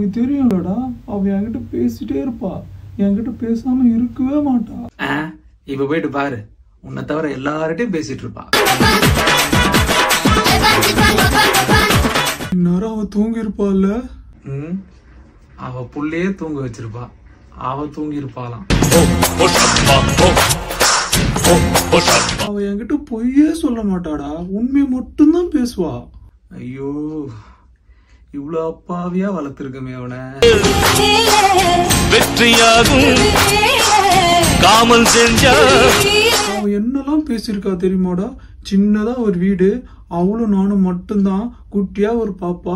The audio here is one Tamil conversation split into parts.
உனக்கு தெரியும்லடா அவ என்கிட்ட பேசிட்டே இருப்பா என்கிட்ட பேசாம இருக்கவே மாட்டா ஆ, இப்ப போயிட்டு பாரு உன்னை தவிர எல்லார்கிட்டயும் பேசிட்டு இருப்பா இந்நேரம் அவ தூங்கி இருப்பாள்ல ம், அவ புள்ளையே தூங்க வச்சிருப்பா அவ தூங்கி இருப்பாளாம் அவ என்கிட்ட பொய்யே சொல்ல மாட்டாடா உண்மையை மட்டும்தான் பேசுவா ஐயோ இவ்வளவு அப்பாவியா வளர்த்திருக்கமே அவனை வெற்றியாகும் காமல் செஞ்சா அவ என்னெல்லாம் பேசியிருக்கா தெரியுமாடா சின்னதா ஒரு வீடு அவளும் நானும் மட்டும்தான் குட்டியா ஒரு பாப்பா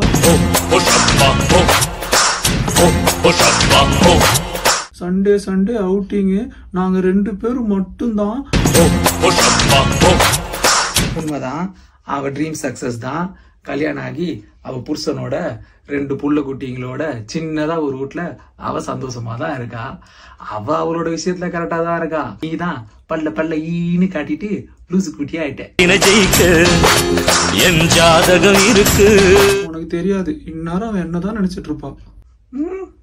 சண்டே சண்டே அவுட்டிங்கு நாங்க ரெண்டு பேரும் மட்டும்தான் உண்மைதான் அவ ட்ரீம் சக்சஸ் தான் கல்யாணம் ஆகி அவ புருஷனோட ரெண்டு புள்ள குட்டிங்களோட சின்னதா ஒரு வீட்ல அவ சந்தோஷமா தான் இருக்கா அவ அவளோட விஷயத்துல கரெக்டா தான் இருக்கா நீ தான் பல்ல பல்ல ஈன்னு காட்டிட்டு லூசு குட்டியா ஆயிட்ட ஜெயிக்க என் ஜாதகம் இருக்கு உனக்கு தெரியாது இந்நேரம் அவன் என்னதான் நினைச்சிட்டு இருப்பா ம்,